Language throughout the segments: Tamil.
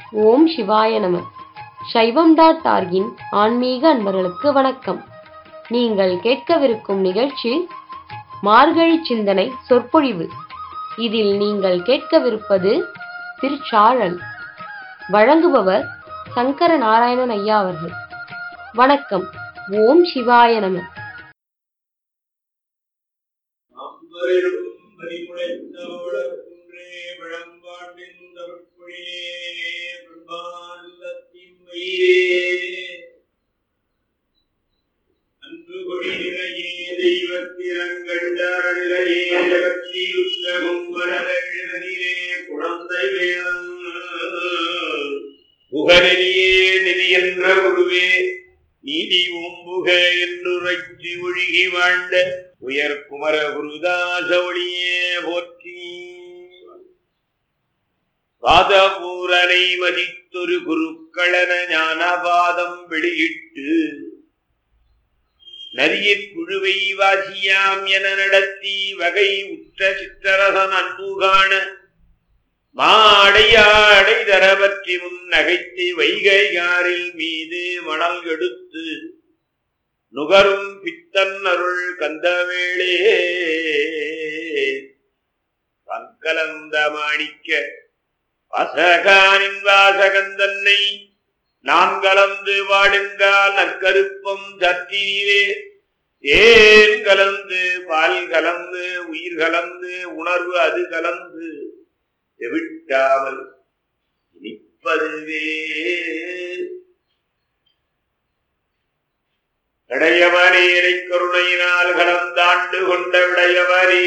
ஓம் சிவாய நம சைவம் டாட் ஆர்கின் ஆன்மீக அன்பர்களுக்கு வணக்கம் நீங்கள் கேட்கவிருக்கும் நிகழ்ச்சி மார்கழி சிந்தனை சொற்பொழிவு இதில் நீங்கள் கேட்கவிருப்பது திருச்சாழல் வழங்குபவர் சங்கர நாராயணன் ஐயா அவர்கள் வணக்கம் ஓம் சிவாய நம அம்பரிலும் பரிமுளைத்தோடற் குன்றே விளம்பாண்டின் தமிழ்ப்பொழியே பிரம்மாண்டத்தின் மயிலே அன்பு கொடியினையே தெய்வத்திரங்கண்டாரநிலையே ஜகத்திலுத்த கும்பரழிலே குழந்தை வேதம் புகழிலே நிதி என்ற குருவே நீதி ஓம்புக என்றுரைத்து ஒழுகி வாழ்ந்த உயர் குமர குருதாச ஒளியே போற்றி பாதபூரனை மதித்தொரு குருக்களன ஞானபாதம் வெளியிட்டு நரியற் குழுவை வாசியாம் என நடத்தி வகை உற்ற சிற்றரசன் அன்பு காண மாடையாடை தரபற்றி முன் நகைத்து வைகையாரில் மீது மணல் எடுத்து நுகரும் பித்தன் அருள் கந்தவேளே கற்கலந்த மாணிக்க வாசகானின் வாசகந்தன்னை நான் கலந்து வாடுங்கால் நற்கருப்பம் சத்தினிலே ஏன் கலந்து பால் கலந்து உயிர் கலந்து உணர்வு அது கலந்து எவிட்டாமல் இனிப்பதுவே இடையவரேரை கருணையினால் கலந்தாண்டு கொண்ட விடையவரே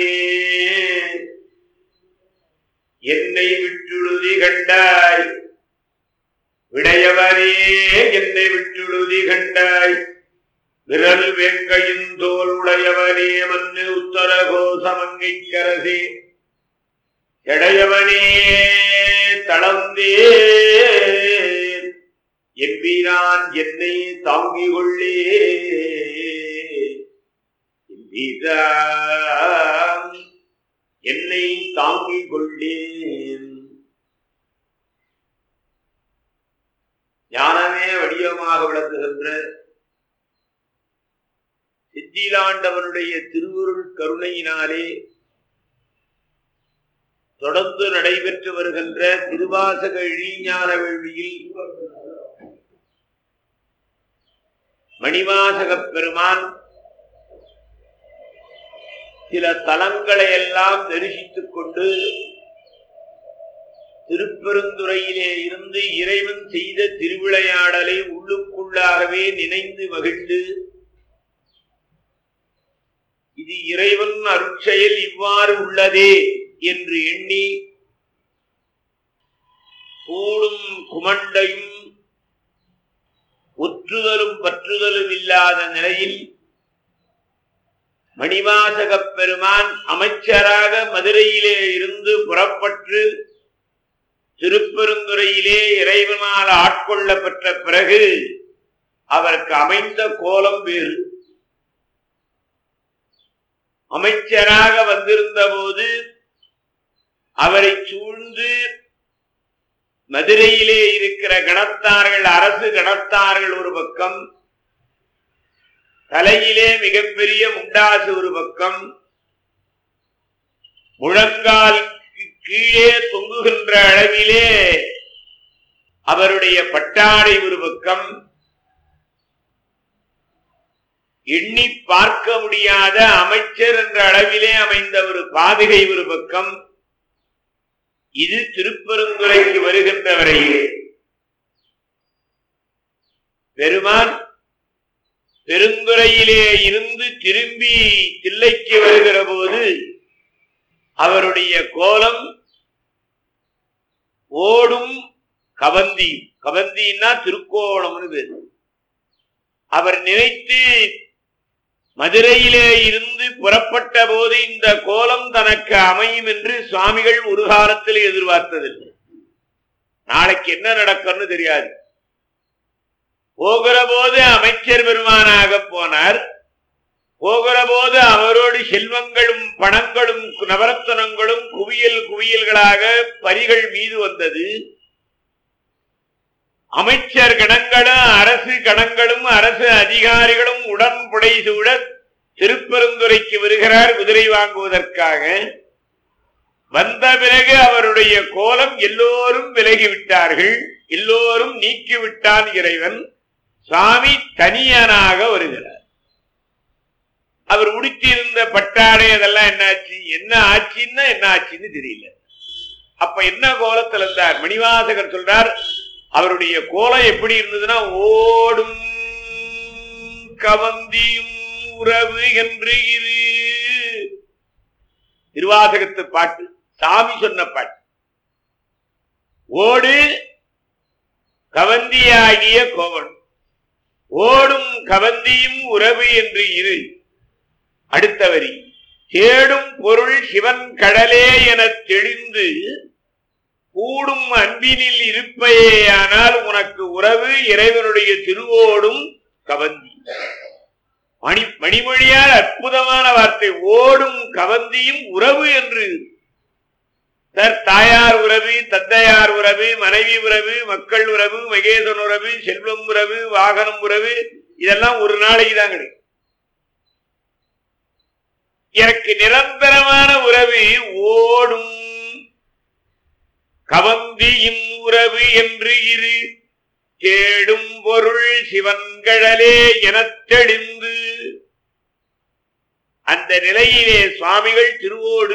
என்னை விட்டுழுதி கண்டாய் விடையவரே என்னை விட்டுழுதி கண்டாய் விரல் வெங்கையின் தோல் உடையவனே மண்ணு உத்தர கோசமங்கை கரசே எடையவனே தளர்ந்தே எம்பீரான் என்னை தாங்கிக் கொள்ளே எம்பீரான் என்னை தாங்கிக் கொள்ளேன் ஞானமே வடிவமாக விளங்குகின்ற சித்திலாண்டவனுடைய திருவுருள் கருணையினாலே தொடர்ந்து நடைபெற்று வருகின்ற திருவாசக இழிஞான வேள்வியில் மணிவாசகப் பெருமான் சில தலங்களை எல்லாம் தரிசித்துக் கொண்டு திருப்பெருந்துறையிலே இருந்து இறைவன் செய்த திருவிளையாடலை உள்ளுக்குள்ளாகவே நினைந்து மகிழ்ந்து இது இறைவன் அருட்செயல் இவ்வாறு உள்ளதே என்று எண்ணி கூடும் குமண்டையும் ஒற்றுதலும் பற்றுதலும் இல்லாத நிலையில் மணிவாசகப் பெருமான் அமைச்சராக மதுரையிலே இருந்து புறப்பட்டு திருப்பெருந்துறையிலே இறைவனால் ஆட்கொள்ளப்பட்ட பிறகு அவருக்கு அமைந்த கோலம் வேறு அமைச்சராக வந்திருந்த போது அவரை சூழ்ந்து மதுரையிலே இருக்கிற கணத்தார்கள் அரசு கணத்தார்கள் ஒரு பக்கம் தலையிலே மிகப்பெரிய முண்டாசு ஒரு பக்கம் முழங்கால் கீழே தொங்குகின்ற அளவிலே அவருடைய பட்டாடை ஒரு பக்கம் எண்ணி பார்க்க முடியாத அமைச்சர் என்ற அளவிலே அமைந்த ஒரு பாதுகை ஒரு பக்கம் இது திருப்பெருந்துறைக்கு வருகின்ற வரையிலே பெருமான் பெருந்துறையிலே இருந்து திரும்பி தில்லைக்கு வருகிற போது அவருடைய கோலம் ஓடும் கவந்தி கவந்தின்னா திருக்கோணம்னு பேரு அவர் நினைத்து மதுரையிலே இருந்து புறப்பட்ட போது இந்த கோலம் தனக்கு அமையும் என்று சுவாமிகள் ஒரு காலத்தில் எதிர்பார்த்ததில்லை நாளைக்கு என்ன நடக்கும்னு தெரியாது போகிற போது அமைச்சர் பெருமானாக போனார் போகிற போது அவரோடு செல்வங்களும் பணங்களும் நவரத்தனங்களும் குவியல் குவியல்களாக பரிகள் மீது வந்தது அமைச்சர் கணங்களும் அரசு கணங்களும் அரசு அதிகாரிகளும் உடன் புடைசூட திருப்பெருந்துறைக்கு வருகிறார் குதிரை வாங்குவதற்காக வந்த பிறகு அவருடைய கோலம் எல்லோரும் விலகிவிட்டார்கள் எல்லோரும் நீக்கிவிட்டான் இறைவன் சுவாமி தனியனாக வருகிறார் அவர் உடுத்தியிருந்த பட்டாடை அதெல்லாம் என்ன ஆச்சு என்ன ஆச்சுன்னா என்ன ஆச்சுன்னு தெரியல அப்ப என்ன கோலத்தில் இருந்தார் மணிவாசகர் சொல்றார் அவருடைய கோலம் எப்படி இருந்ததுன்னா ஓடும் கவந்தியும் உறவு என்று இரு திருவாசகத்து பாட்டு சாமி சொன்ன பாட்டு ஓடு கவந்தியாகிய கோவன் ஓடும் கவந்தியும் உறவு என்று இரு அடுத்த வரி தேடும் பொருள் சிவன் கடலே எனத் தெளிந்து கூடும் அன்பினில் இருப்பேயானால் உனக்கு உறவு இறைவனுடைய திருவோடும் கவந்தி மணி மணிமொழியால் அற்புதமான வார்த்தை ஓடும் கவந்தியும் உறவு என்று சார் தாயார் உறவு தந்தையார் உறவு மனைவி உறவு மக்கள் உறவு மகேசன் உறவு செல்வம் உறவு வாகனம் உறவு இதெல்லாம் ஒரு நாளைக்கு தான் கிடைக்கும் எனக்கு நிரந்தரமான உறவு ஓடும் கவந்தியும் உறவு என்று இரு தேடும் பொருள் சிவன்கழலே எனத் தெளிந்து அந்த நிலையிலே சுவாமிகள் திருவோடு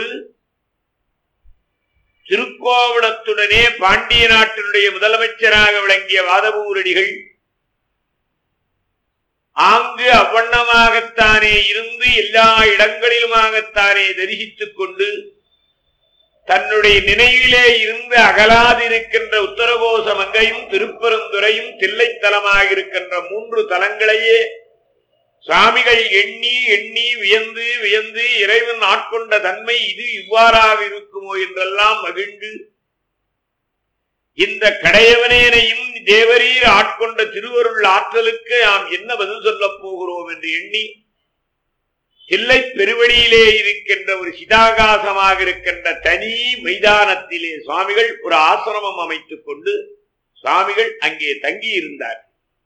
திருக்கோவணத்துடனே பாண்டிய நாட்டினுடைய முதலமைச்சராக விளங்கிய வாதபூரடிகள் ஆங்கு அவ்வண்ணமாகத்தானே இருந்து எல்லா இடங்களிலுமாகத்தானே தரிசித்துக் கொண்டு தன்னுடைய நினைவிலே இருந்து அகலாதிருக்கின்ற உத்தரகோச மங்கையும் திருப்பெருந்துறையும் தில்லைத்தலமாக இருக்கின்ற மூன்று தலங்களையே சுவாமிகள் எண்ணி எண்ணி வியந்து வியந்து இறைவன் ஆட்கொண்ட தன்மை இது இவ்வாறாக இருக்குமோ என்றெல்லாம் மகிழ்ந்து இந்த கடையவனேனையும் தேவரீர் ஆட்கொண்ட திருவருள் ஆற்றலுக்கு நாம் என்ன பதில் சொல்லப் போகிறோம் என்று எண்ணி தில்லை பெருவழியிலே இருக்கின்ற ஒரு சிதாகாசமாக இருக்கின்ற தனி மைதானத்திலே சுவாமிகள் ஒரு ஆசிரமம் அமைத்துக் கொண்டு சுவாமிகள் அங்கே தங்கி இருந்தார்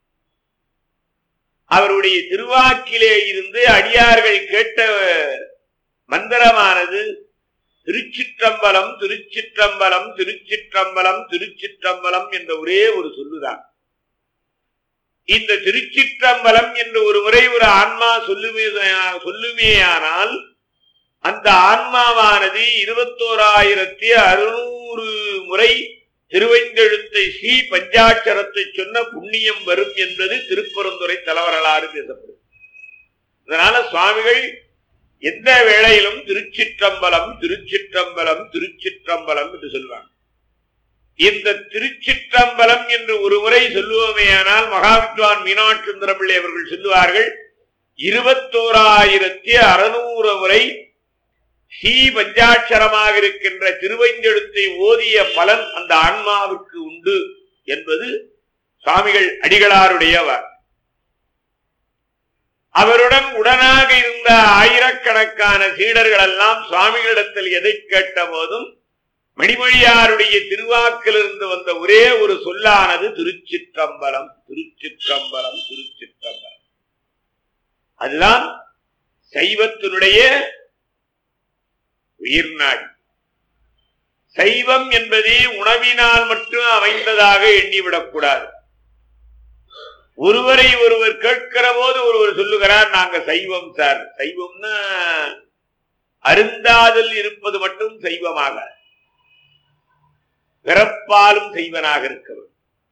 அவருடைய திருவாக்கிலே இருந்து அடியார்கள் கேட்ட மந்திரமானது திருச்சிற்றம்பலம் திருச்சிற்றம்பலம் திருச்சிற்றம்பலம் திருச்சிற்றம்பலம் என்ற ஒரே ஒரு சொல்லுதான் இந்த திருச்சிற்றம்பலம் என்று ஒரு முறை ஒரு ஆன்மா சொல்லுமே சொல்லுமேயானால் அந்த ஆன்மாவானது இருபத்தோராயிரத்தி அறுநூறு முறை திருவைந்தெழுத்தை ஸ்ரீ பஞ்சாட்சரத்தை சொன்ன புண்ணியம் வரும் என்பது திருப்பரந்துரை தலைவரலாறு பேசப்படும் அதனால சுவாமிகள் எந்த வேளையிலும் திருச்சிற்றம்பலம் திருச்சிற்றம்பலம் திருச்சிற்றம்பலம் என்று சொல்வாங்க இந்த திருச்சிற்றம்பலம் என்று ஒரு முறை சொல்லுவோமேயானால் மகாவித்வான் மீனாட்சி சுந்தரம்பிள்ளை அவர்கள் சொல்லுவார்கள் இருபத்தோராயிரத்தி அறுநூறு முறை ஸ்ரீ பஞ்சாட்சரமாக இருக்கின்ற திருவைந்தெழுத்தை ஓதிய பலன் அந்த ஆன்மாவுக்கு உண்டு என்பது சுவாமிகள் அடிகளாருடைய வாக்கு அவருடன் உடனாக இருந்த ஆயிரக்கணக்கான சீடர்கள் எல்லாம் சுவாமிகளிடத்தில் எதை கேட்ட போதும் மணிமொழியாருடைய திருவாக்கிலிருந்து வந்த ஒரே ஒரு சொல்லானது திருச்சிற்றம்பலம் திருச்சிற்றம்பலம் திருச்சிற்றம்பலம் அதுதான் சைவத்தினுடைய உயிர்நாடி சைவம் என்பதே உணவினால் மட்டும் அமைந்ததாக எண்ணிவிடக்கூடாது ஒருவரை ஒருவர் கேட்கிற போது ஒருவர் சொல்லுகிறார் நாங்க சைவம் சார் சைவம்னா அருந்தாதல் இருப்பது மட்டும் சைவமாக பிறப்பாலும் செய்வனாக இருக்கவன்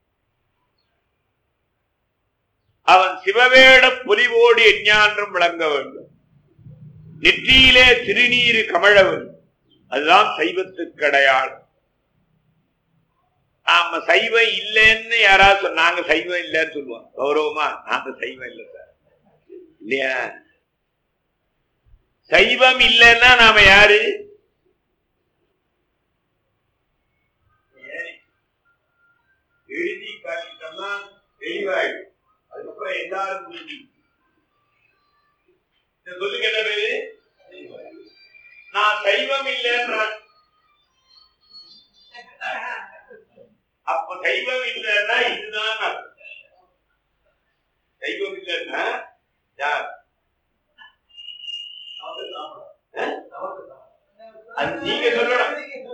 அவன் சிவவேட பொலிவோடு எஞ்ஞான்றும் விளங்க வேண்டும் நெற்றியிலே திருநீரு கமழ வேண்டும் அதுதான் சைவத்துக்கு அடையாளம் ஆமா சைவம் இல்லைன்னு யாராவது சொன்ன நாங்க சைவம் இல்லைன்னு சொல்லுவோம் கௌரவமா நாங்க சைவம் இல்லை சார் இல்லையா சைவம் இல்லைன்னா நாம யாரு எழுதி காட்டிட்டோம்னா தெளிவாயிடும் அதுக்கப்புறம் எல்லாரும் புரிஞ்சு இந்த சொல்லுக்கு என்ன பேரு நான் சைவம் இல்லைன்றான் அப்ப சைவம் இல்லைன்னா இதுதான் அர்த்தம். சைவம் இல்லைன்னா யார் அது நீங்க சொல்லணும்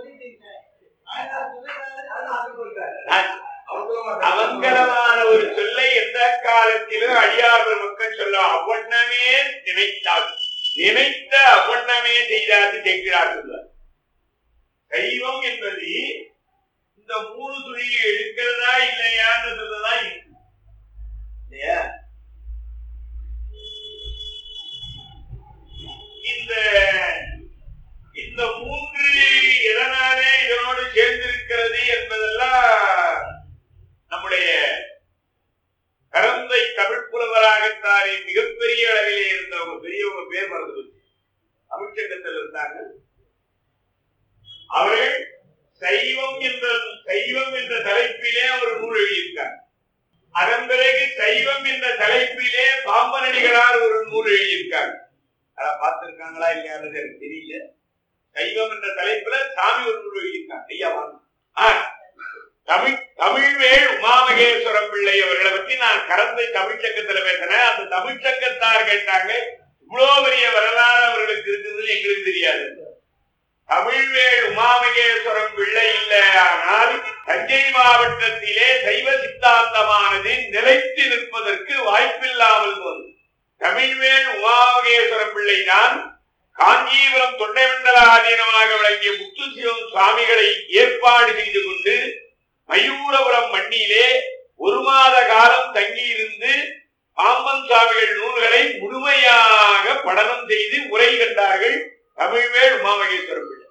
நான் அவங்கரமான ஒரு சொல்லை எந்த காலத்திலும் அடியார்கள் மக்கள் சொல்ல அவ்வண்ணமே நினைத்தால் நினைத்த அவ்வண்ணமே செய்தாது செய்கிறார் சொல்வார் சைவம் என்பது இந்த மூணு துணியை எடுக்கிறதா இல்லையான்னு சொல்லதா இருக்கு இல்லையா இந்த இந்த மூன்று எதனாலே இதனோடு சேர்ந்திருக்கிறது என்பதெல்லாம் நம்முடைய கரந்தை தமிழ் புலவராகத்தானே மிகப்பெரிய அளவிலே இருந்தவங்க பெரியவங்க பேர் மறந்து போச்சு. தமிழ்ச்சங்கத்தில் இருந்தாங்க அவர்கள் சைவம் என்ற சைவம் என்ற தலைப்பிலே ஒரு நூல் எழுதியிருக்காங்க அதன் பிறகு சைவம் என்ற தலைப்பிலே பாம்பனடிகளார் ஒரு நூல் எழுதியிருக்காங்க அதை பார்த்திருக்காங்களா இல்லையான்னு எனக்கு தெரியல சைவம் என்ற தலைப்புல சாமி ஒரு நூல் எழுதியிருக்காங்க ஐயா வாங்க ஆ, தமிழ் தமிழ்வேள் உமாமகேஸ்வரம் பிள்ளை அவர்களை பத்தி நான் கரந்தை தமிழ்ச்சங்கத்துல பேசினேன் அந்த தமிழ்ச்சங்கத்தார் கேட்டாங்க இவ்வளவு பெரிய வரலாறு அவர்களுக்கு இருக்குதுன்னு எங்களுக்கு தெரியாது தமிழ்வேள் உமாமகேஸ்வரம் பிள்ளை இல்லை ஆனால் தஞ்சை மாவட்டத்திலே சைவ சித்தாந்தமானது நிலைத்து நிற்பதற்கு வாய்ப்பில்லாமல் போனது தமிழ்வேள் உமாமகேஸ்வரம் பிள்ளை தான் காஞ்சிபுரம் தொண்டைமண்டல ஆதீனமாக விளங்கிய முத்துசிவம் சுவாமிகளை ஏற்பாடு செய்து கொண்டு மயூரபுரம் மண்ணிலே ஒரு மாத காலம் தங்கியிருந்து பாம்பன் சுவாமிகள் நூல்களை முழுமையாக படனம் செய்து உரை கண்டார்கள் தமிழ்வேள் உமாமகேஸ்வரம் பிள்ளை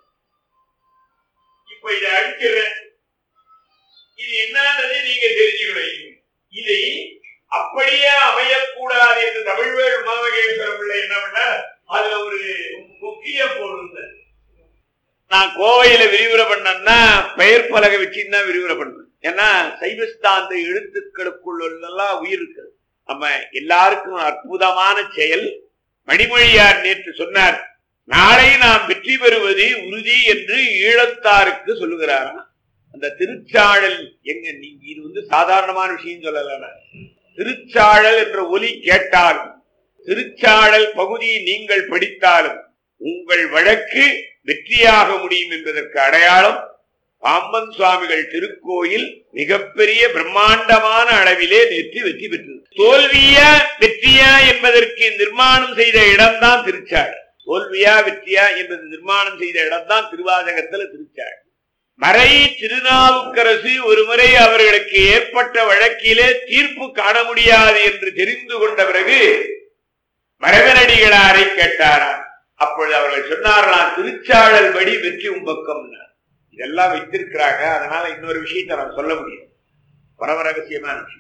இப்ப இதை அடிக்கிறேன் இது என்னன்றது நீங்க தெரிஞ்சுக்கணும் இதை அப்படியே அமையக்கூடாது என்று தமிழ்வேள் உமாமகேஸ்வரம் பிள்ளை என்ன பண்ண அதுல ஒரு முக்கிய பொருள் நான் கோவையில விரிவுரை பண்ணேன்னா பெயர் பலகை வச்சுன்னு தான் விரிவுரை பண்ணேன் ஏன்னா சைவஸ்தாந்த எழுத்துக்களுக்குள்ள எல்லாம் உயிர் இருக்குது நம்ம எல்லாருக்கும் அற்புதமான செயல் மணிமொழியார் நேற்று சொன்னார் நாளை நாம் வெற்றி பெறுவது உறுதி என்று ஈழத்தாருக்கு சொல்லுகிறாராம் அந்த திருச்சாழல் எங்க நீங்க இது வந்து சாதாரணமான விஷயம் சொல்லல நான். திருச்சாழல் என்ற ஒலி கேட்டாலும் திருச்சாழல் பகுதியை நீங்கள் படித்தாலும் உங்கள் வழக்கு வெற்றியாக முடியும் என்பதற்கு அடையாளம் பாம்பன் சுவாமிகள் திருக்கோயில் மிகப்பெரிய பிரம்மாண்டமான அளவிலே நேற்று வெற்றி பெற்றது தோல்வியா வெற்றியா என்பதற்கு நிர்மாணம் செய்த இடம்தான் திருச்சாழல் தோல்வியா வெற்றியா என்பது நிர்மாணம் செய்த இடம்தான் திருவாசகத்துல திருச்சாழல் மறை திருநாவுக்கரசு ஒருமுறை அவர்களுக்கு ஏற்பட்ட வழக்கிலே தீர்ப்பு காண முடியாது என்று தெரிந்து கொண்ட பிறகு மரகனடிகளாரை கேட்டாராம் அப்பொழுது அவர்கள் சொன்னார்களாம் திருச்சாழல் படி வெற்றி உம்பக்கம் இதெல்லாம் வைத்திருக்கிறாங்க அதனால இன்னொரு விஷயத்தை நான் சொல்ல முடியும் பரமரகசியமான விஷயம்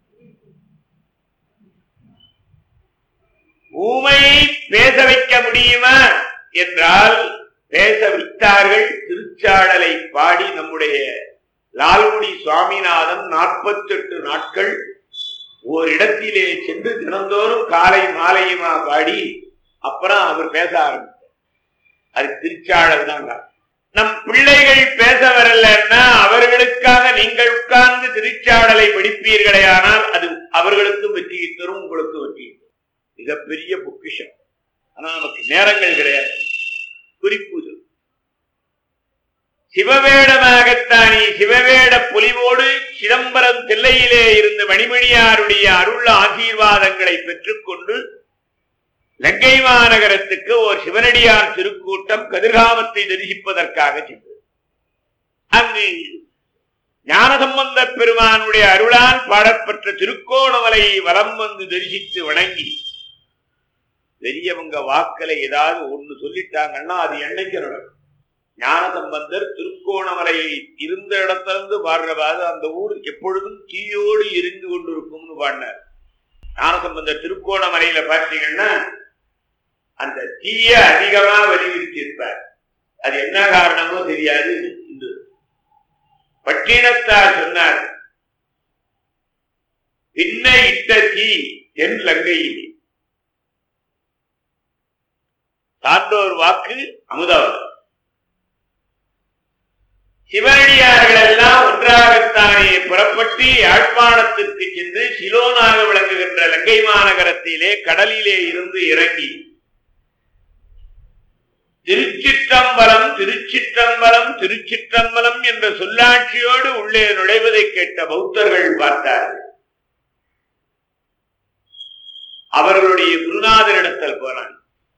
ஊமை பேச வைக்க முடியுமா என்றால் பேச வைத்தார்கள் திருச்சாழலை பாடி நம்முடைய லால்குடி சுவாமிநாதன் நாற்பத்தி எட்டு நாட்கள் ஓரிடத்திலே சென்று தினந்தோறும் காலை மாலையுமா பாடி அப்புறம் அவர் பேச ஆரம்பித்தார் அது திருச்சாழல் தான் நம் பிள்ளைகள் பேச வரலன்னா அவர்களுக்காக நீங்கள் உட்கார்ந்து திருச்சாடலை படிப்பீர்களே ஆனால் அது அவர்களுக்கும் வெற்றி தரும் உங்களுக்கும் வெற்றி தரும். மிகப்பெரிய பொக்கிஷம் ஆனா நமக்கு நேரங்கள் கிடையாது குறிப்பு இது. சிவவேடமாகத்தானே சிவவேட பொலிவோடு சிதம்பரம் தில்லையிலே இருந்து மணிமணியாருடைய அருள் ஆசீர்வாதங்களை பெற்றுக்கொண்டு லங்கை மாநகரத்துக்கு ஒரு சிவனடியார் திருக்கூட்டம் கதிர்காமத்தை தரிசிப்பதற்காக சென்றது அங்கு ஞானசம்பந்த பெருமானுடைய அருளால் பாடப்பெற்ற திருக்கோணமலையை வலம் வந்து தரிசித்து வணங்கி பெரியவங்க வாக்கல ஏதாவது ஒண்ணு சொல்லிட்டாங்கன்னா அது என்னைக்கு நடக்கும் ஞானசம்பந்தர் திருக்கோணமலையை இருந்த இடத்திலிருந்து பாடுறவாது அந்த ஊர் எப்பொழுதும் தீயோடு எரிந்து கொண்டிருக்கும்னு பாடினார் ஞானசம்பந்தர் திருக்கோணமலையில பார்த்தீங்கன்னா அந்த தீய அதிகமா வலியுறுத்தி இருப்பார் அது என்ன காரணமோ தெரியாது இன்று பட்டினத்தார் சொன்னார் பின்ன இட்ட தீ தென் லங்கையில் சான்றோர் வாக்கு அமுதவர் சிவனடியார்கள் எல்லாம் ஒன்றாகத்தானே புறப்பட்டு யாழ்ப்பாணத்திற்கு சென்று சிலோனாக விளங்குகின்ற லங்கை மாநகரத்திலே கடலிலே இருந்து இறங்கி திருச்சிற்றம்பலம் திருச்சிற்றம்பலம் திருச்சிற்றம்பலம் என்ற சொல்லாட்சியோடு உள்ளே நுழைவதை கேட்ட பௌத்தர்கள் பார்த்தார்கள் அவர்களுடைய குருநாதரிடத்தில் போனான்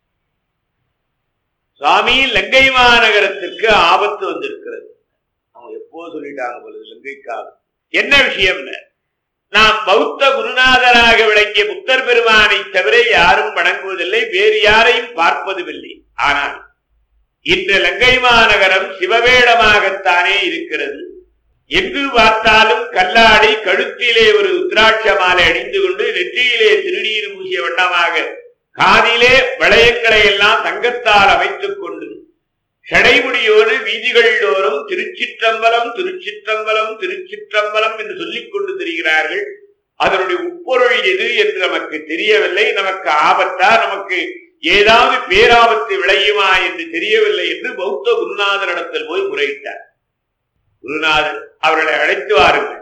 சுவாமி லங்கை மாநகரத்திற்கு ஆபத்து வந்திருக்கிறது அவங்க எப்போ சொல்லிட்டாங்க பொழுது லங்கைக்காக என்ன விஷயம்னு நாம் பௌத்த குருநாதராக விளங்கிய புத்தர் பெருமானை தவிர யாரும் வணங்குவதில்லை வேறு யாரையும் பார்ப்பதுமில்லை ஆனால் இன்று லங்கை மாநகரம் சிவவேடமாகத்தானே இருக்கிறது எங்கு பார்த்தாலும் கல்லாடி கழுத்திலே ஒரு உத்ராட்ச மாலை அணிந்து கொண்டு நெற்றியிலே திருநீர் பூசிய வண்ணமாக காதிலே வளையங்களை எல்லாம் தங்கத்தால் அமைத்துக் கொண்டு சடைமுடியோடு வீதிகள் தோறும் திருச்சிற்றம்பலம் திருச்சிற்றம்பலம் திருச்சிற்றம்பலம் என்று சொல்லிக் கொண்டு திரிகிறார்கள் அதனுடைய உட்பொருள் எது என்று நமக்கு தெரியவில்லை நமக்கு ஆபத்தா நமக்கு ஏதாவது பேராபத்து விளையுமா என்று தெரியவில்லை என்று பௌத்த குருநாதரிடத்தில் போய் முறையிட்டார் குருநாதர் அவர்களை அழைத்து வாருங்கள்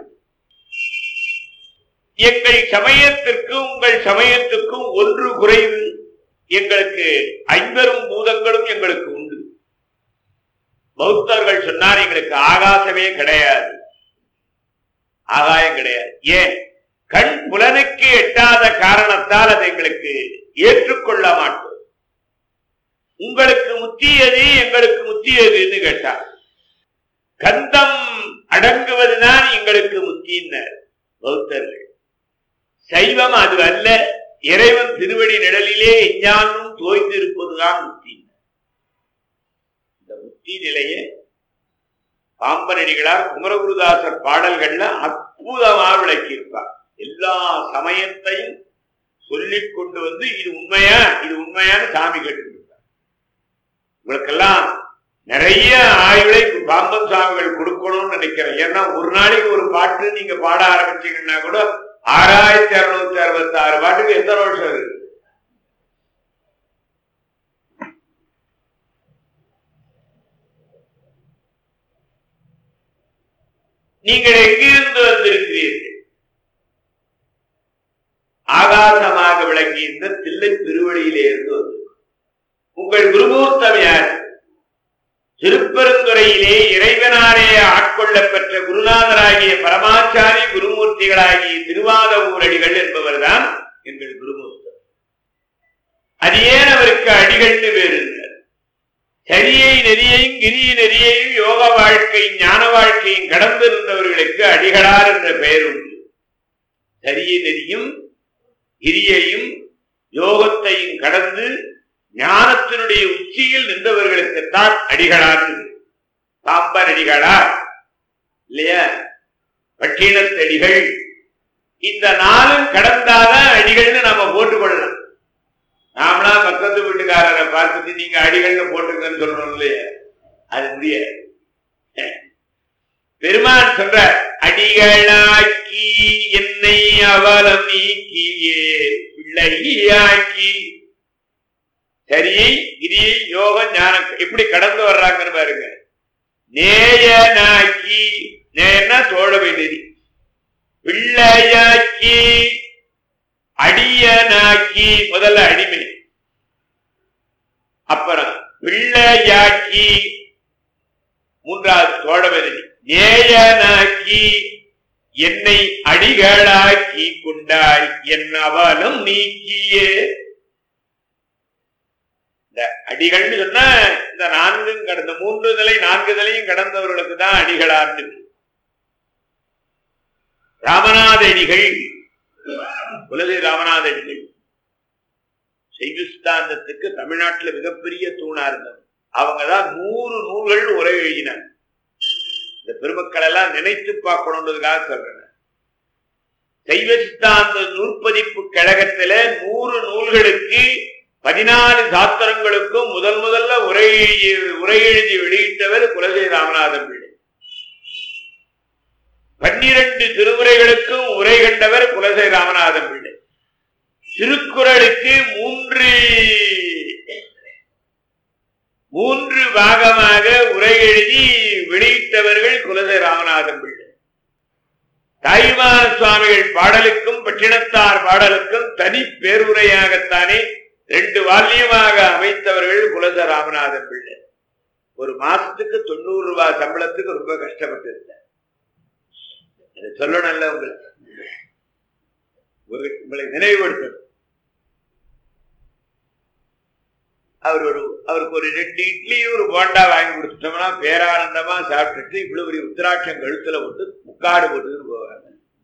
எங்கள் சமயத்திற்கும் உங்கள் சமயத்துக்கும் ஒன்று குறைவு எங்களுக்கு ஐம்பெரும் பூதங்களும் எங்களுக்கு உண்டு பௌத்தர்கள் சொன்னார் எங்களுக்கு ஆகாசமே கிடையாது ஆகாயம் கிடையாது ஏன் கண் புலனுக்கு எட்டாத காரணத்தால் அதை எங்களுக்கு ஏற்றுக்கொள்ள மாட்டோம் உங்களுக்கு முத்தியது எங்களுக்கு முத்தியதுன்னு கேட்டார் கந்தம் அடங்குவதுதான் எங்களுக்கு முத்தியினர் பௌத்தர்கள் சைவம் அது அல்ல இறைவன் திருவடி நிழலிலே எஞ்ஞானும் தோய்ந்து இருப்பதுதான் முத்தி இந்த முத்தி நிலையை பாம்பனடிகளார் குமரகுருதாசர் பாடல்கள்ல அற்புதமாக விளக்கியிருப்பார் எல்லா சமயத்தையும் சொல்லிக் கொண்டு வந்து இது உண்மையா இது உண்மையான சாமி கேட்டுருப்பார் உங்களுக்கெல்லாம் நிறைய ஆய்வுகளை பாம்பன் சாமிகள் கொடுக்கணும்னு நினைக்கிறேன் ஏன்னா ஒரு நாளைக்கு ஒரு பாட்டு நீங்க பாட ஆரம்பிச்சீங்கன்னா கூட ஆறாயிரத்தி அறுநூத்தி அறுபத்தி ஆறு பாட்டுக்கு எத்தனை வருஷம் இருக்கு நீங்கள் எங்கிருந்து வந்திருக்கிறீர்கள் ஆகாசமாக விளங்கி இந்த தில்லை திருவழியிலே இருந்து வந்து உங்கள் குருமூர்த்தம் யார் திருப்பெருந்துறையிலே இறைவனாலே ஆட்கொள்ளப் பெற்ற குருநாதராகிய பரமாச்சாரி குருமூர்த்திகளாகிய திருவாத ஊரடிகள் என்பவர்தான் எங்கள் குருமூர்த்தம் அது ஏன் அவருக்கு அடிகள்னு வேறுங்க சரியை நெறியையும் கிரிய நெறியையும் யோக வாழ்க்கையும் ஞான வாழ்க்கையும் கடந்திருந்தவர்களுக்கு அடிகளார் என்ற பெயர் உண்டு சரியை நெறியும் கிரியையும் யோகத்தையும் கடந்து ஞானத்தினுடைய உச்சியில் நின்றவர்களுக்குத்தான் அடிகளார் பாம்பன் அடிகளார் இல்லையா பட்டினத்தடிகள் இந்த நாளும் கடந்தாதான் அடிகள்னு நாம போட்டுக்கொள்ளலாம் நாமளா பக்கத்து வீட்டுக்காரரை பார்த்துட்டு நீங்க அடிகள்னு போட்டுக்கன்னு சொல்றோம் இல்லையா அது முடியாது பெருமான் சொல்ற அடிகளாக்கி என்னை அவலம் நீக்கியே பிள்ளையாக்கி சரியை கிரியை யோகம் ஞானம் எப்படி கடந்து வர்றாங்கன்னு பாருங்க நேயனாக்கி நேனா தோழமை நெறி பிள்ளையாக்கி அடியனாக்கி முதல்ல அடிமை அப்புறம் பிள்ளையாக்கி மூன்றாவது தோழமை நெறி நேயனாக்கி என்னை அடிகளாக்கி கொண்டாய் என் அவலம் நீக்கியே இந்த அடிகள்னு சொன்னா இந்த நான்கு கடந்த மூன்று நிலை நான்கு நிலையும் கடந்தவர்களுக்கு தான் அடிகளார்னு ராமநாத அடிகள் உலக ராமநாத அடிகள் சைவிஸ்தாந்தத்துக்கு தமிழ்நாட்டுல மிகப்பெரிய தூணா இருந்தவங்க அவங்கதான் நூறு நூல்கள் உரை எழுதினாங்க இந்த பெருமக்கள் எல்லாம் நினைத்து பார்க்கணுன்றதுக்காக சொல்றேன் சைவ சித்தாந்த நூற்பதிப்பு கழகத்துல நூறு நூல்களுக்கு பதினாலு சாஸ்திரங்களுக்கும் முதல் முதல்ல உரை எழுதி உரை எழுதி வெளியிட்டவர் குலசை ராமநாதன் பிள்ளை பன்னிரண்டு திருமுறைகளுக்கும் உரை கண்டவர் குலசை ராமநாதன் பிள்ளை திருக்குறளுக்கு மூன்று மூன்று பாகமாக உரை எழுதி வெளியிட்டவர்கள் குலச ராமநாதன் பிள்ளை தாய்மான சுவாமிகள் பாடலுக்கும் பட்டினத்தார் பாடலுக்கும் தனி பேருரையாகத்தானே ரெண்டு வால்யமாக அமைத்தவர்கள் குலச ராமநாதன் பிள்ளை ஒரு மாசத்துக்கு தொண்ணூறு ரூபாய் சம்பளத்துக்கு ரொம்ப கஷ்டப்பட்டு இருந்தார் இதை சொல்லணும்ல உங்களுக்கு உங்களுக்கு- உங்களை நினைவுபடுத்தணும் அவர் ஒரு அவருக்கு ஒரு ரெண்டு இட்லியும் ஒரு போண்டா வாங்கி கொடுத்துட்டோம்னா பேரானந்தமா சாப்பிட்டுட்டு இவ்வளவு பெரிய உத்திராட்சம் கழுத்துல போட்டு முக்காடு போட்டுன்னு போவாங்க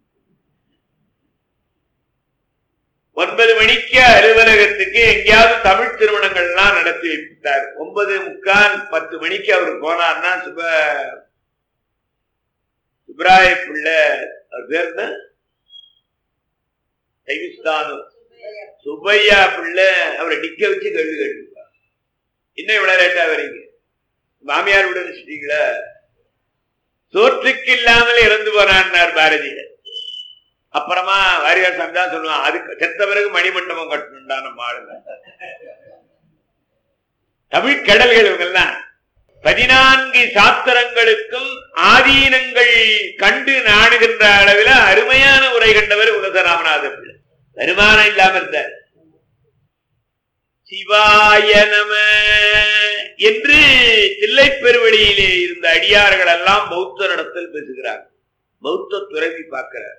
ஒன்பது மணிக்கு அலுவலகத்துக்கு எங்கேயாவது தமிழ் திருமணங்கள்லாம் நடத்தி வைத்தார் ஒன்பது முக்கால் பத்து மணிக்கு அவர் போனார்னா சுப சுப்ராய பிள்ளை அவர் பேர் என்ன தைவிஸ்தானு சுப்பையா பிள்ளை அவரை நிக்க வச்சு கேள்வி கேட்டுப்பார் இன்னும் இவ்வளவு லேட்டா வரீங்க மாமியார் விட நினைச்சிட்டீங்களா சோற்றுக்கு இல்லாமல் இறந்து போனான்னார் பாரதியார் அப்புறமா வாரியார் சாமி தான் சொல்லுவான் அதுக்கு செத்த பிறகு மணிமண்டபம் கட்டணும்டா நம்ம ஆளுங்க தமிழ் கடல்கள் இவங்கெல்லாம் பதினான்கு சாத்திரங்களுக்கும் ஆதீனங்கள் கண்டு நாடுகின்ற அளவில் அருமையான உரை கண்டவர் உலக ராமநாத பிள்ளை வருமானம் இல்லாம இருந்தார் சிவாய நம என்று தில்லைப் பெருவழியிலே இருந்த அடியார்கள் எல்லாம் பௌத்த நடத்தல் பேசுகிறார் பௌத்த துறவி பார்க்கிறார்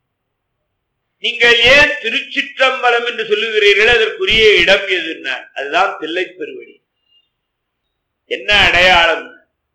நீங்கள் ஏன் திருச்சிற்றம்பலம் என்று சொல்லுகிறீர்கள் அதற்குரிய இடம் எதுனார் அதுதான் தில்லைப் பெருவழி என்ன அடையாளம்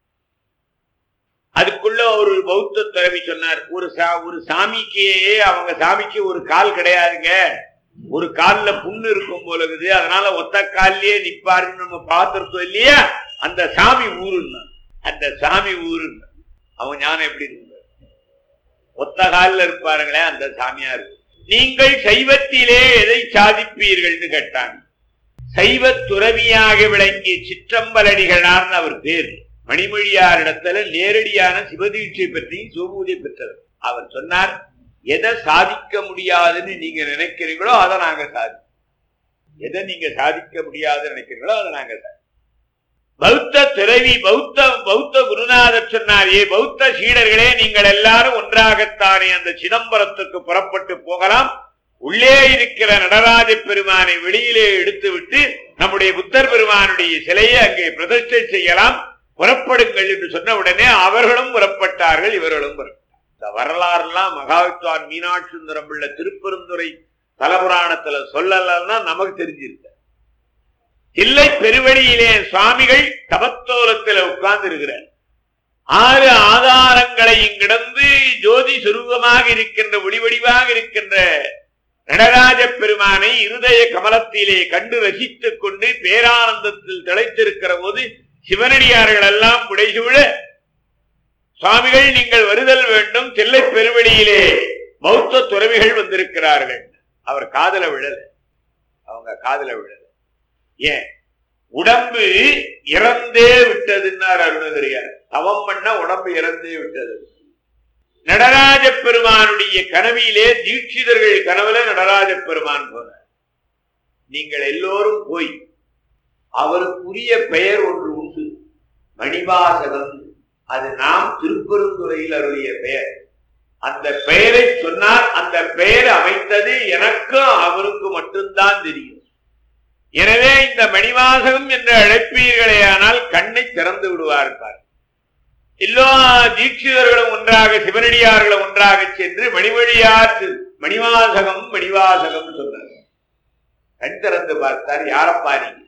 அதுக்குள்ள ஒரு பௌத்த துறவி சொன்னார் ஒரு சா ஒரு சாமிக்கு அவங்க சாமிக்கு ஒரு கால் கிடையாதுங்க ஒரு கால்ல புண்ணு இருக்கும் போல இருக்குது அதனால ஒத்த கால்லயே நிப்பாருன்னு நம்ம பார்த்திருக்கோம் இல்லையா அந்த சாமி ஊருன்னா அந்த சாமி ஊருன்னா அவங்க ஞானம் எப்படி இருக்கு ஒத்த காலில் இருப்பாருங்களே அந்த சாமியா இருக்கு நீங்கள் சைவத்திலே எதை சாதிப்பீர்கள்னு கேட்டாங்க சைவ துறவியாக விளங்கிய சிற்றம்பலடிகளார்னு அவர் பேர் மணிமொழியாரிடத்துல நேரடியான சிவதீட்சை பற்றி சோபூஜை பெற்றவர் அவர் சொன்னார் எதை சாதிக்க முடியாதுன்னு நீங்க நினைக்கிறீங்களோ அதை நாங்க சாதி எதை நீங்க சாதிக்க முடியாதுன்னு நினைக்கிறீங்களோ அதை நாங்க சாதி பௌத்த துறவி பௌத்த பௌத்த குருநாதர் சொன்னார் ஏ பௌத்த சீடர்களே நீங்கள் எல்லாரும் ஒன்றாகத்தானே அந்த சிதம்பரத்துக்கு புறப்பட்டு போகலாம் உள்ளே இருக்கிற நடராஜ பெருமானை வெளியிலே எடுத்து விட்டு நம்முடைய புத்தர் பெருமானுடைய சிலையை அங்கே பிரதிஷ்டை செய்யலாம் புறப்படுங்கள் என்று சொன்ன உடனே அவர்களும் புறப்பட்டார்கள் இவர்களும் புறப்பட்டார் இந்த வரலாறுலாம் மகாவித்வான் மீனாட்சி சுந்தரம் பிள்ளை திருப்பெருந்துறை தலபுராணத்துல சொல்லலன்னா நமக்கு தெரிஞ்சிருக்க இல்லை பெருவழியிலே சுவாமிகள் தபத்தோலத்தில் உட்கார்ந்து இருக்கிறார் ஆறு ஆதாரங்களை இங்கிடந்து ஜோதி சுரூபமாக இருக்கின்ற ஒளிவடிவாக இருக்கின்ற நடராஜ பெருமானை இருதய கமலத்திலே கண்டு ரசித்துக் கொண்டு பேரானந்தத்தில் திளைத்திருக்கிற போது சிவனடியார்கள் எல்லாம் புடைசூழ சுவாமிகள் நீங்கள் வருதல் வேண்டும் தில்லை பெருவெளியிலே பௌத்த துறவிகள் வந்திருக்கிறார்கள் அவர் காதல விழல அவங்க காதல விழல ஏன் உடம்பு இறந்தே விட்டதுன்னார் அருணகிரியார் தவம் பண்ண உடம்பு இறந்தே விட்டது நடராஜ பெருமானுடைய கனவிலே தீட்சிதர்கள் கனவுல நடராஜ பெருமான் போனார் நீங்கள் எல்லோரும் போய் அவருக்குரிய பெயர் ஒன்று உண்டு மணிவாசகம் அது நாம் திருப்பெருந்துறையில் அருளிய பெயர் அந்த பெயரை சொன்னார் அந்த பெயர் அமைத்தது எனக்கும் அவருக்கு மட்டும்தான் தெரியும் எனவே இந்த மணிவாசகம் என்று அழைப்பீர்களே ஆனால் கண்ணை திறந்து விடுவார் பார் எல்லா தீட்சிதர்களும் ஒன்றாக சிவனடியார்களும் ஒன்றாக சென்று மணிமொழியார் திரு- மணிவாசகம் மணிவாசகம் சொன்னார் கண் திறந்து பார்த்தார் யாரப்பா நீங்க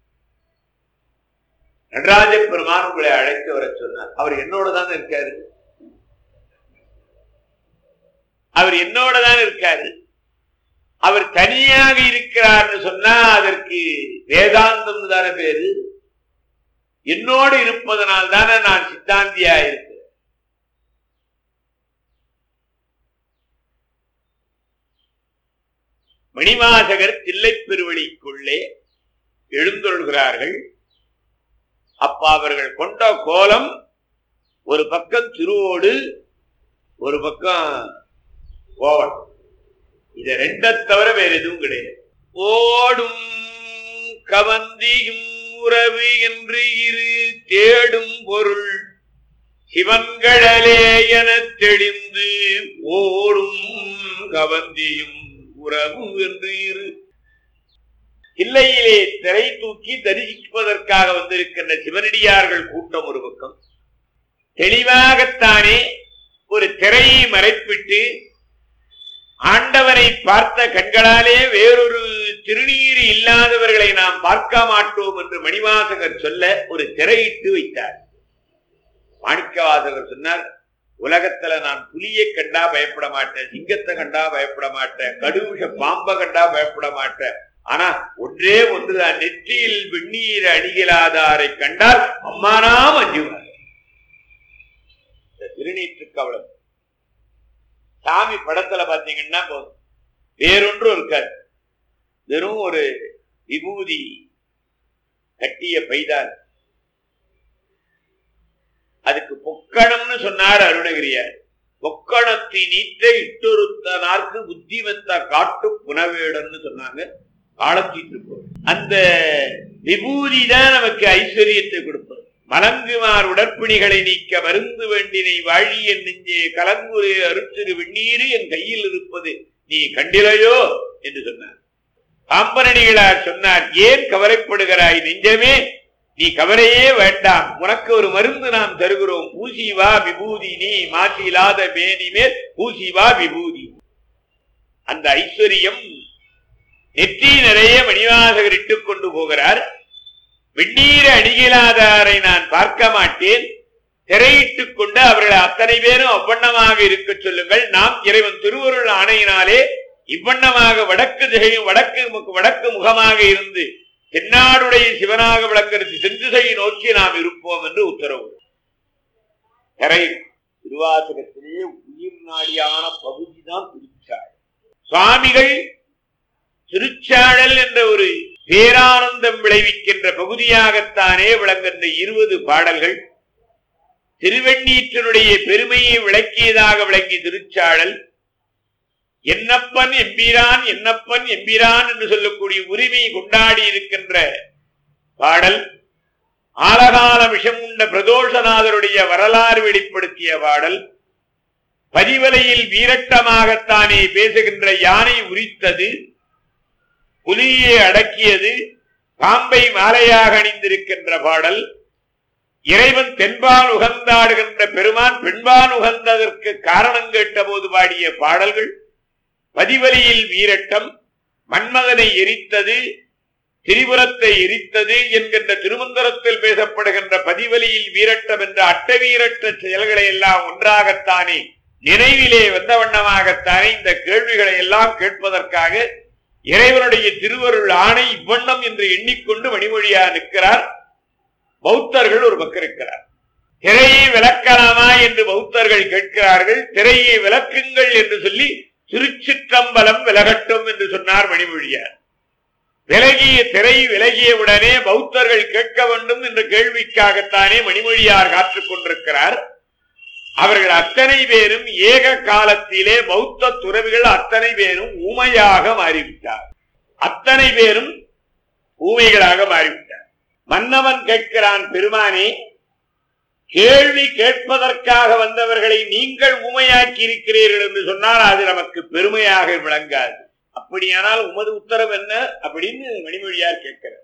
நடராஜ பெருமான் உங்களை அழைத்து வர சொன்னார் அவர் என்னோட தான் இருக்காரு அவர் என்னோட தான் இருக்காரு அவர் தனியாக இருக்கிறார்னு சொன்னா அதற்கு வேதாந்தம் தானே பேரு என்னோடு இருப்பதனால் தானே நான் சித்தாந்தியா இருக்கிறேன் மணிவாசகர் தில்லைப் பெருவழிக்குள்ளே எழுந்தொள்கிறார்கள் அப்ப அவர்கள் கொண்ட கோலம் ஒரு பக்கம் திருவோடு ஒரு பக்கம் கோவன் இத ரெண்ட தவிர வேற எதுவும் கிடையாது ஓடும் கவந்தியும் உறவு என்று இரு தேடும் பொருள் சிவன்களே எனத் தெளிந்து ஓடும் கவந்தியும் உறவு என்று இரு இல்லையிலே திரை தூக்கி தரிசிப்பதற்காக வந்திருக்கின்ற சிவனடியார்கள் கூட்டம் ஒரு பக்கம் தெளிவாகத்தானே ஒரு திரையை மறைப்பிட்டு ஆண்டவனை பார்த்த கண்களாலே வேறொரு திருநீர் இல்லாதவர்களை நாம் பார்க்க மாட்டோம் என்று மணிவாசகர் சொல்ல ஒரு திரையிட்டு வைத்தார் மாணிக்கவாசகர் சொன்னார் உலகத்துல நான் புலியை கண்டா பயப்பட மாட்டேன் சிங்கத்தை கண்டா பயப்பட மாட்டேன் கடுவிஷ பாம்பை கண்டா பயப்பட மாட்டேன் ஆனா ஒன்றே ஒன்றுதான் நெற்றியில் வெந்நீர் அணிகளாதாரை கண்டால் அம்மானா மஞ்சுவார் இந்த திருநீற்றுக்கு அவ்வளவு சாமி படத்துல பாத்தீங்கன்னா போதும் வேறொன்றும் இருக்காது வெறும் ஒரு விபூதி கட்டிய பைதான் அதுக்கு பொக்கணம்னு சொன்னார் அருணகிரியார் பொக்கணத்தை நீத்த இட்டொருத்தனார்க்கு புத்திவத்த காட்டு புனவேடன்னு சொன்னாங்க காலத்தீட்டு அந்த விபூதி தான் நமக்கு ஐஸ்வர்யத்தை கொடுப்பது மலங்குமார் உடற்பிணிகளை நீக்க மருந்து வேண்டினை வாழி என் நெஞ்சே கலங்குரே அருத்திரு வெந்நீரு என் கையில் இருப்பது நீ கண்டிலையோ என்று சொன்னார் பாம்பரணிகளார் சொன்னார் ஏன் கவலைப்படுகிறாய் நெஞ்சமே நீ கவலையே வேண்டாம் உனக்கு ஒரு மருந்து நாம் தருகிறோம் பூசி வா விபூதி நீ மாற்றிலாத மேனி மேல் பூசி வா விபூதி அந்த ஐஸ்வர்யம் நெற்றி நிறைய மணிவாசகர் இட்டுக் கொண்டு போகிறார் வெந்நீர் அடிகளாதாரை நான் பார்க்க மாட்டேன் திரையிட்டுக் கொண்டு அவர்கள் அத்தனை பேரும் அவ்வண்ணமாக இருக்க சொல்லுங்கள் நாம் இறைவன் திருவருள் ஆணையினாலே இவ்வண்ணமாக வடக்கு திசையும் வடக்கு முக- வடக்கு முகமாக இருந்து தென்னாடுடைய சிவனாக விளங்குறது செந்திசையை நோக்கி நாம் இருப்போம் என்று உத்தரவு திரை திருவாசகத்திலே உயிர் நாடியான பகுதிதான் திருச்சாள் சுவாமிகள் திருச்சாழல் என்ற ஒரு பேரானந்தம் விளைவிக்கின்ற பகுதியாகத்தானே விளங்குகின்ற இருபது பாடல்கள் திருவெண்ணீற்றினுடைய பெருமையை விளக்கியதாக விளங்கி திருச்சாழல் என்னப்பன் எம்பிரான் என்னப்பன் எம்பிரான் என்று சொல்லக்கூடிய உரிமை கொண்டாடி இருக்கின்ற பாடல் ஆலகால விஷம் உண்ட பிரதோஷநாதருடைய வரலாறு வெளிப்படுத்திய பாடல் பதிவலையில் வீரட்டமாகத்தானே பேசுகின்ற யானை உரித்தது புலியை அடக்கியது பாம்பை மாலையாக அணிந்திருக்கின்ற பாடல் இறைவன் தென்பால் உகந்தாடுகின்ற பெருமான் பெண்பால் உகந்ததற்கு காரணம் கேட்ட போது பாடிய பாடல்கள் பதிவலியில் வீரட்டம் மன்மதனை எரித்தது திரிபுரத்தை எரித்தது என்கின்ற திருமந்திரத்தில் பேசப்படுகின்ற பதிவலியில் வீரட்டம் என்ற அட்டவீரட்ட செயல்களை எல்லாம் ஒன்றாகத்தானே நினைவிலே வந்த வண்ணமாகத்தானே இந்த கேள்விகளை எல்லாம் கேட்பதற்காக இறைவனுடைய திருவருள் ஆணை இவ்வண்ணம் என்று எண்ணிக்கொண்டு மணிமொழியா நிற்கிறார் பௌத்தர்கள் ஒரு பக்கம் இருக்கிறார் திரையை விளக்கலாமா என்று பௌத்தர்கள் கேட்கிறார்கள் திரையை விளக்குங்கள் என்று சொல்லி திருச்சிற்றம்பலம் விலகட்டும் என்று சொன்னார் மணிமொழியார் விலகிய திரை விலகிய உடனே பௌத்தர்கள் கேட்க வேண்டும் என்ற கேள்விக்காகத்தானே மணிமொழியார் காத்துக் கொண்டிருக்கிறார் அவர்கள் அத்தனை பேரும் ஏக காலத்திலே பௌத்த துறவிகள் அத்தனை பேரும் ஊமையாக மாறிவிட்டார் அத்தனை பேரும் ஊமைகளாக மாறிவிட்டார் மன்னவன் கேட்கிறான் பெருமானே கேள்வி கேட்பதற்காக வந்தவர்களை நீங்கள் ஊமையாக்கி இருக்கிறீர்கள் என்று சொன்னால் அது நமக்கு பெருமையாக விளங்காது அப்படியானால் உமது உத்தரவு என்ன அப்படின்னு மணிமொழியார் கேட்கிறார்